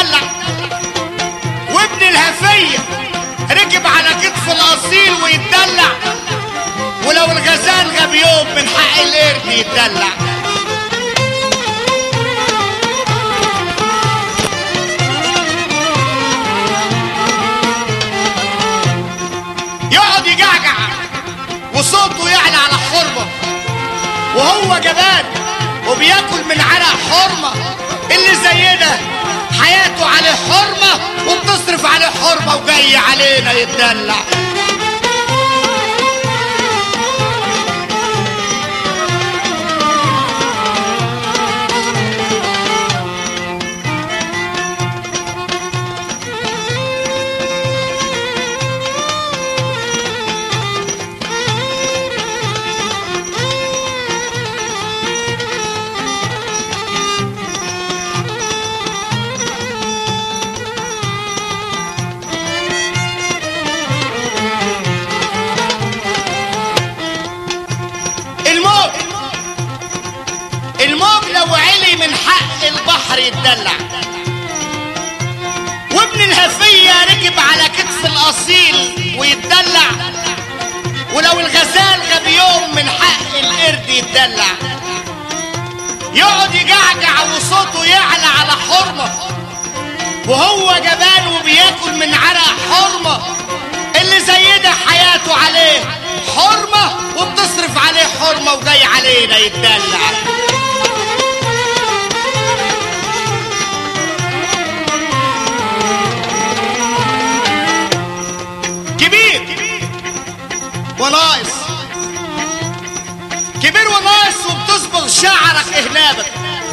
يتدلع وابن الهفية ركب على كتف الأصيل ويتدلع ولو الغزال غاب يوم من حق القرد يتدلع يقعد يجعجع وصوته يعلى على حرمه وهو جبان وبياكل من عرق حرمه اللي زي ده حياته عليه حرمه وبتصرف عليه حرمه وجاي علينا يتدلع الموج الموج لو علي من حق البحر يتدلع وابن الهفية ركب على كتف الأصيل ويتدلع ولو الغزال غاب يوم من حق القرد يتدلع يقعد يجعجع وصوته يعلى على حرمة وهو جبان وبياكل من عرق حرمة اللي زي ده حياته عليه حرمة وبتصرف عليه حرمة وجاي علينا يتدلع كبير وناقص كبير وناقص وبتصبغ شعرك اهنابك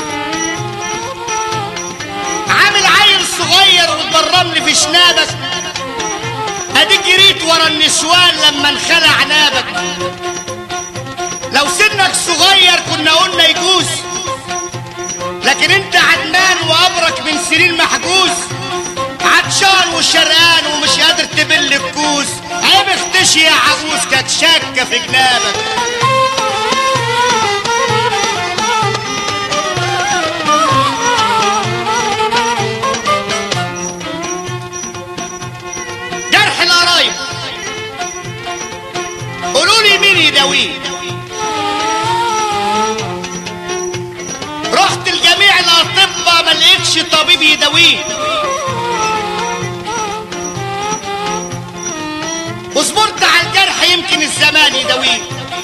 عامل عيل صغير وتبرمني في شنابك اديك جريت ورا النسوان لما انخلع نابك لو سنك صغير كنا قلنا يجوز لكن انت عدمان وابرك من سنين محجوز عطشان وشرقان ومش قادر تبل الكوز عيب اختشي يا عجوز كانت شاكه في جنابك جرح القرايب قولوا لي مين يداويه رحت لجميع الاطباء ما لقيتش طبيب يداويه وصبرت على الجرح يمكن الزمان يداويه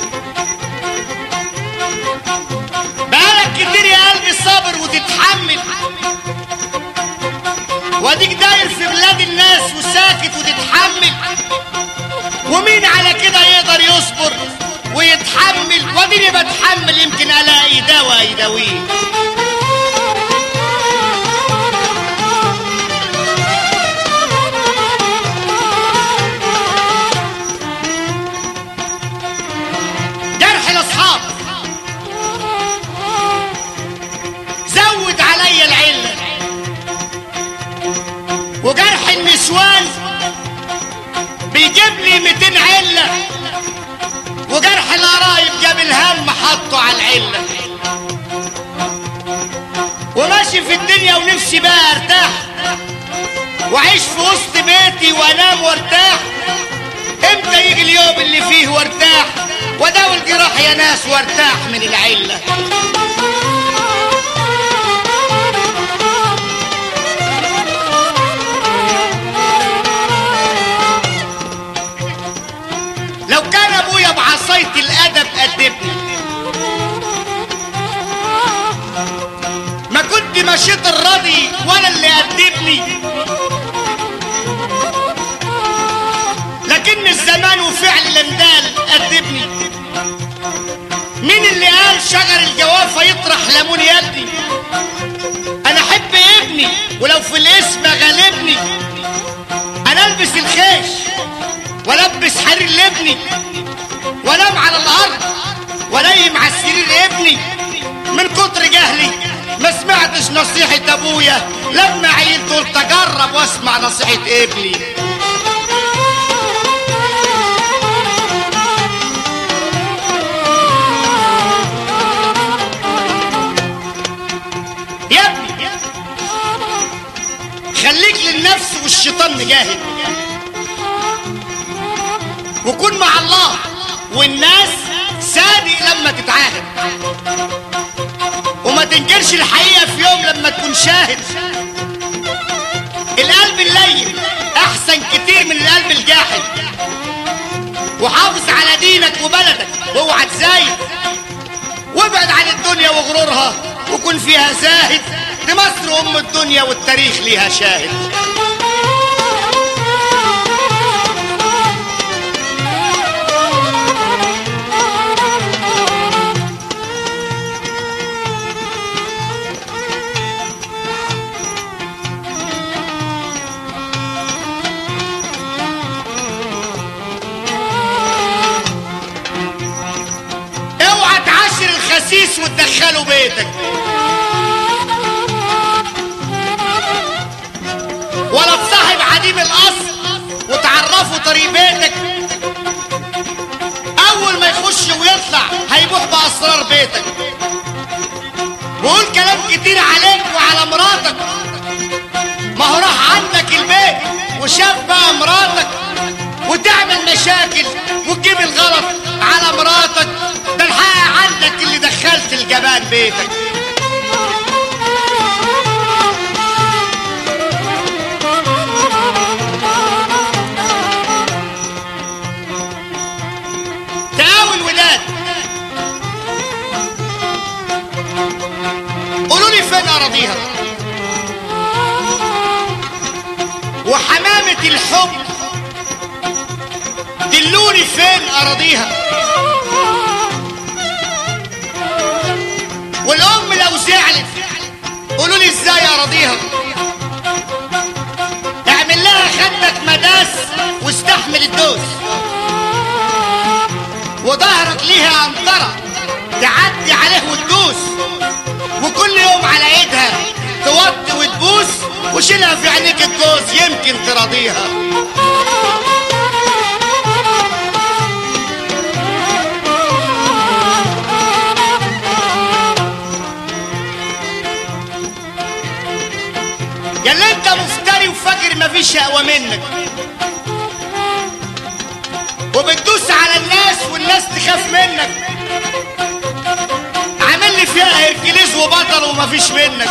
بقالك كتير يا قلبي صابر وتتحمل واديك داير في بلاد الناس وساكت وتتحمل ومين على كده يقدر يصبر ويتحمل واديني بتحمل يمكن الاقي دواء يداويه جرح الاصحاب زود عليا العله وجرح النسوان بيجيب لي 200 عله وجرح القرايب جاب الهم حطه على العله وماشي في الدنيا ونفسي بقى ارتاح واعيش في وسط بيتي وانام وارتاح امتى يجي اليوم اللي فيه وارتاح وداوي الجراح يا ناس وارتاح من العله لو كان ابويا بعصاية الادب ادبني ما كنت مشيت الراضي ولا اللي ادبني لكن الزمان وفعل الاندال ادبني مين اللي قال شجر الجوافة يطرح ليمون يا ابني انا احب ابني ولو في الاسم غالبني انا البس الخيش والبس حرير لابني وانام على الارض ونايم على السرير ابني من كتر جهلي ما سمعتش نصيحة ابويا لما عيلت قلت اجرب واسمع نصيحة ابني يا ابني وكن مع الله والناس صادق لما تتعاهد وما تنكرش الحقيقة في يوم لما تكون شاهد القلب اللين احسن كتير من القلب الجاحد وحافظ على دينك وبلدك واوعى تزايد وابعد عن الدنيا وغرورها وكن فيها زاهد دي مصر ام الدنيا والتاريخ ليها شاهد اوعى تعاشر الخسيس وتدخله بيتك ولا تصاحب عديم الاصل وتعرفه طريق بيتك اول ما يخش ويطلع هيبوح باسرار بيتك وقول كلام كتير عليك وعلى مراتك ما هو راح عندك البيت وشاف بقى مراتك وتعمل مشاكل وتجيب الغلط على مراتك ده الحقيقة عندك اللي دخلت الجبان بيتك تقاوي الولاد قولوا لي فين اراضيها وحمامة الحب دلوني فين اراضيها والام لو زعلت قولوا لي ازاي اراضيها اعمل لها خدك مداس واستحمل الدوس وظهرك ليها عنطرة تعدي عليه وتدوس وكل يوم على ايدها توطي وتبوس وشيلها في عينيك الجوز يمكن تراضيها يا اللي انت مفتري وفاكر مفيش اقوى منك وبتدوس على الناس والناس تخاف منك عامل لي فيها هركليز وبطل ومفيش منك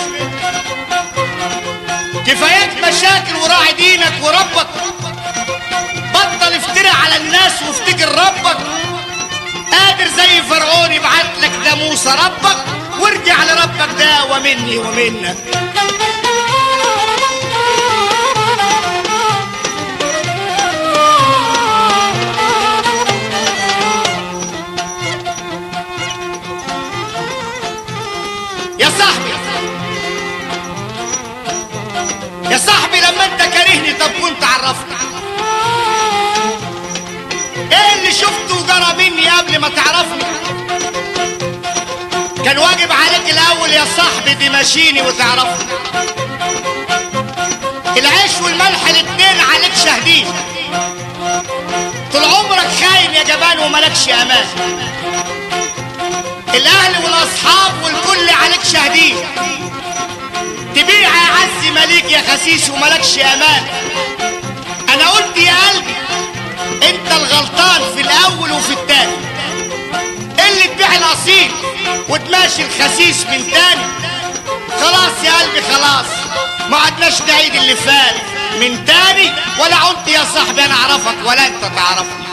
كفايات مشاكل وراعي دينك وربك بطل افتري على الناس وافتكر ربك قادر زي فرعون يبعت لك ده موسى ربك وارجع لربك ده ومني ومنك يا صاحبي يا صاحبي لما انت كارهني طب كنت عرفني ايه اللي شفته وجرى مني قبل ما تعرفني كان واجب عليك الاول يا صاحبي تمشيني وتعرفني العيش والملح الاتنين عليك شاهدين طول عمرك خاين يا جبان وملكش امان الاهل والاصحاب والكل عليك شاهدين تبيع يا عز مليك يا خسيس وملكش امان انا قلت يا قلبي انت الغلطان في الاول وفي التاني اللي تبيع الاصيل وتماشي الخسيس من تاني خلاص يا قلبي خلاص ما عدناش نعيد اللي فات من تاني ولا عدت يا صاحبي انا اعرفك ولا انت تعرفني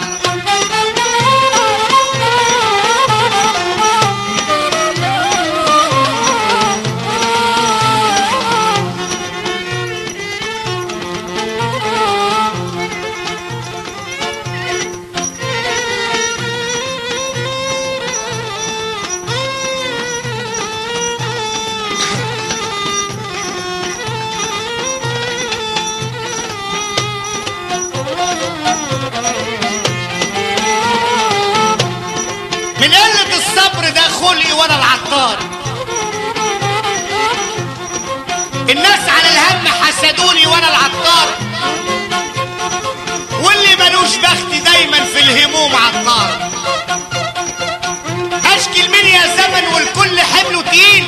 من قلة الصبر ده خلقي وانا العطار الناس على الهم حسدوني وانا العطار واللي ملوش بخت دايما في الهموم عطار اشكي لمين يا زمن والكل حمله تقيل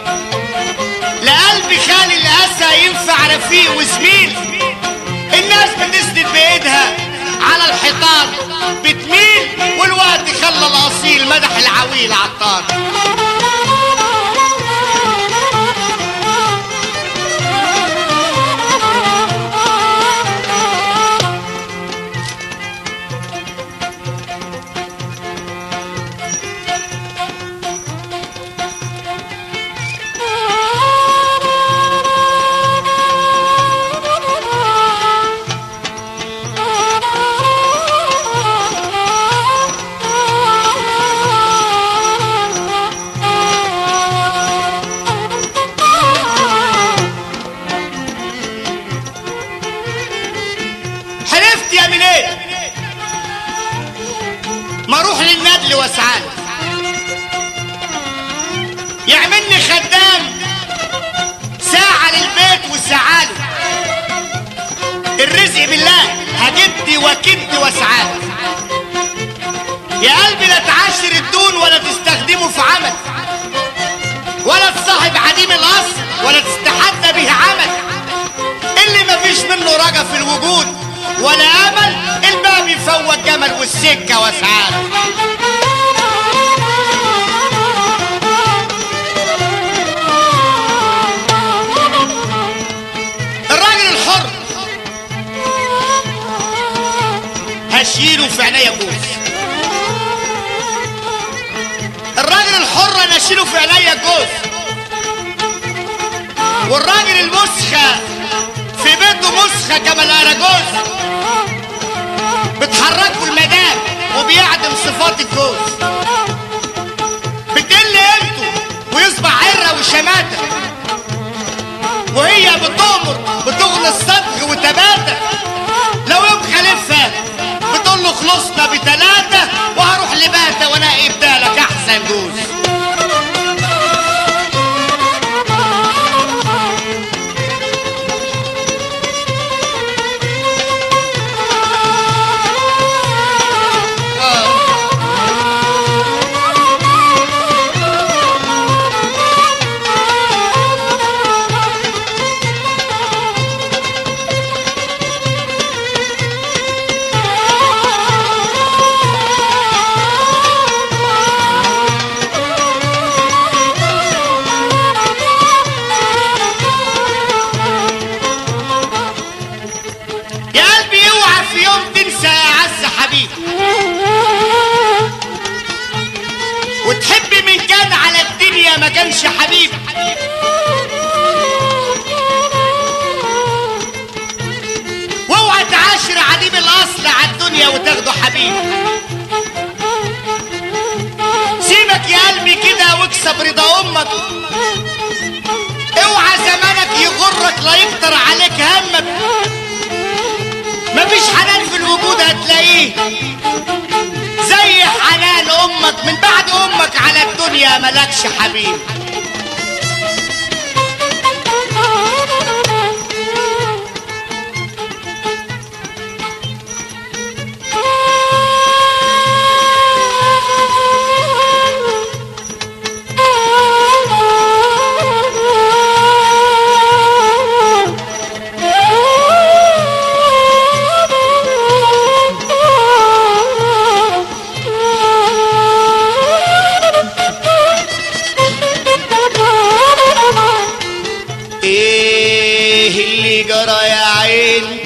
لقلبي خالي الاسى ينفع رفيق وزميل الناس بتسند بايدها على الحيطان بتميل والوقت خلى الاصيل مدح العويل عطار حلفت يا من ايه ما اروح للندل واسعاله يعملني خدام ساعة للبيت وسعاله الرزق بالله هجد وكد واسعاله يا قلبي لا تعاشر الدون ولا تستخدمه في عمل ولا تصاحب عديم الاصل ولا تستحدى به عمل اللي مفيش منه رجا في الوجود ولا امل الباب يفوت جمل والسكه واسعاله الراجل الحر هشيله في عينيا جوز الراجل الحر انا اشيله في عينيا جوز والراجل المسخه في بيته مسخه كما الاراجوز بتحركه المدام وبيعدم صفات الجوز بتقل قيمته ويصبح عره وشماته وهي بتؤمر بتغني الصدغ وتباته لو يوم خالفها بتقول له خلصنا بتلاتة وهروح لباتة وانا بدالك احسن جوز يا قلبي اوعى في يوم تنسى يا عز حبيبي وتحب من كان على الدنيا ما كانش حبيب واوعى تعاشر عديم الاصل على الدنيا وتاخده حبيب سيبك يا قلبي كده واكسب رضا امك اوعى زمانك يغرك لا يكتر عليك همك مفيش حنان في الوجود هتلاقيه زي حنان امك من بعد امك على الدنيا ملكش حبيب ايه اللي جرى يا عين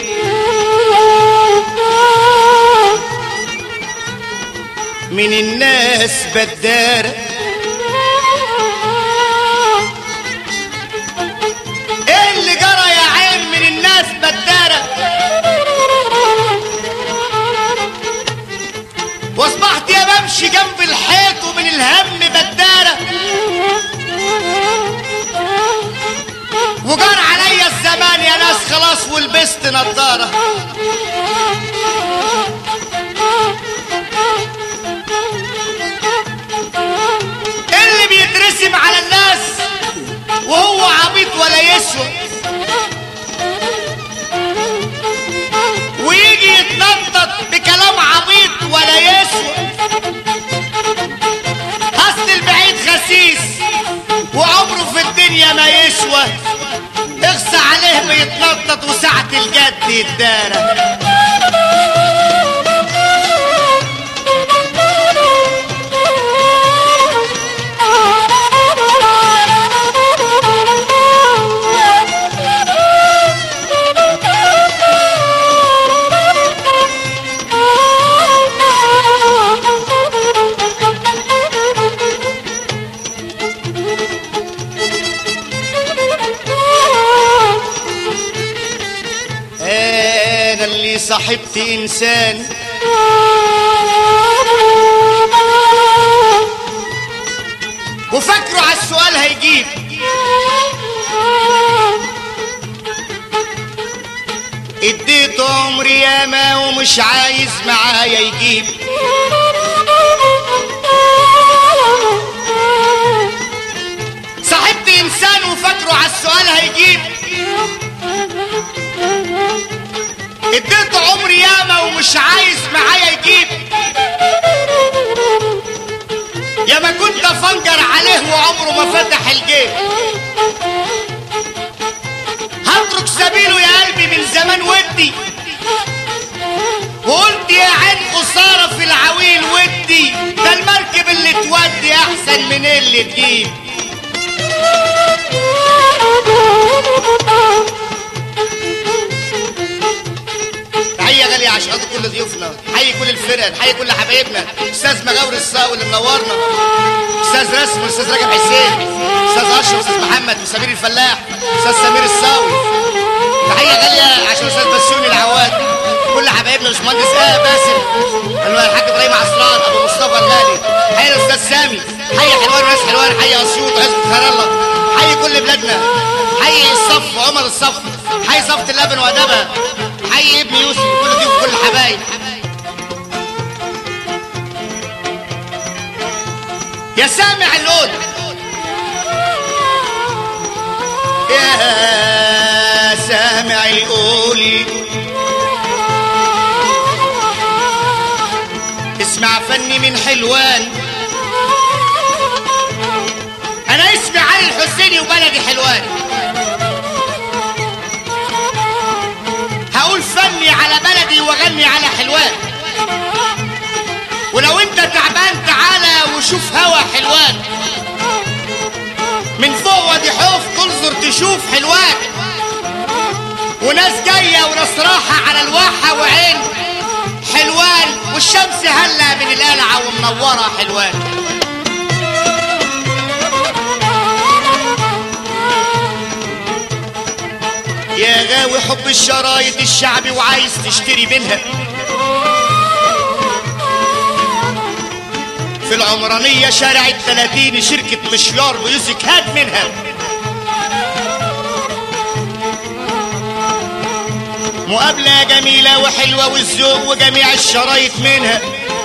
من الناس بدارة ايه اللي جرى يا عين من الناس بدارة واصبحت يا بمشي جنب الحيط ومن الهم بدارة وجار عليا الزمان يا ناس خلاص ولبست نضارة اللي بيترسم على الناس وهو عبيط ولا يسوى ويجي يتنطط بكلام عبيط ولا يسوى اصل البعيد خسيس وعمره في الدنيا ما يسوى اغصى عليه بيتنطط وساعة الجد يتدارى صاحبت انسان وفكروا على السؤال هيجيب اديت عمري ياما ومش عايز معايا يجيب صاحبت انسان وفكروا على السؤال هيجيب اديت عمري ياما ومش عايز معايا يجيب يا ما كنت افنجر عليه وعمره ما فتح الجيب هترك سبيله يا قلبي من زمان ودي وقلت يا عين قصارى في العويل ودي ده المركب اللي تودي احسن من اللي تجيب تحية غالية عشان كل ضيوفنا حي كل الفرق حي كل حبايبنا استاذ مغاور الصاوي اللي منورنا استاذ رسم استاذ رجب حسين استاذ اشرف استاذ محمد وسمير الفلاح استاذ سمير الصاوي تحية غالية عشان استاذ بسيوني العواد كل حبايبنا باشمهندس آه باسم الحاج ابراهيم عصران ابو مصطفى الغالي حي الاستاذ سامي حي حلوان وناس حلوان حي اسيوط عزبة خير الله حي كل بلادنا حي الصف عمر الصف حي صفة اللبن وادبها حي ابن يوسف كل ضيوف كل الحبايب يا سامع اللون يا سامع القول اسمع فني من حلوان انا اسمي علي الحسيني وبلدي حلوان هقول فني على بلدي واغني على حلوان ولو انت تعبان تعالى وشوف هوا حلوان من فوق وادي حوف تنظر تشوف حلوان وناس جاية وناس راحة على الواحة وعين حلوان والشمس هلا من القلعة ومنورة حلوان يا غاوي حب الشرايط الشعبي وعايز تشتري منها في العمرانية شارع التلاتين شركة مشيار ميوزك هات منها مقابلة جميلة وحلوة والذوق وجميع الشرايط منها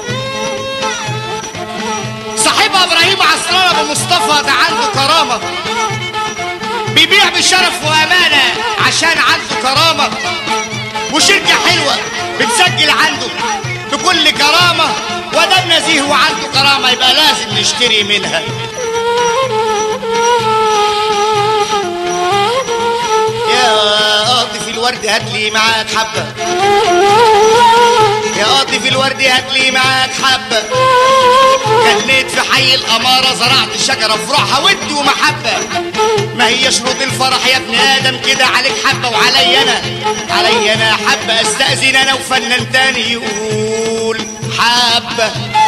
صاحبها ابراهيم عصران ابو مصطفى ده عنده كرامة بيبيع بشرف وامانة عشان عنده كرامة وشركة حلوة بتسجل عنده بكل كرامة ودام نزيه وعنده كرامة يبقى لازم نشتري منها يا قاطف الورد هات لي معاك حبة يا قاطف الورد هات لي معاك حبة جنيت في حي الأمارة زرعت شجرة فروعها ود ومحبة ما هي شروط الفرح يا ابن آدم كده عليك حبة وعلي أنا علي أنا حبة أستأذن أنا وفنان تاني يقول حبة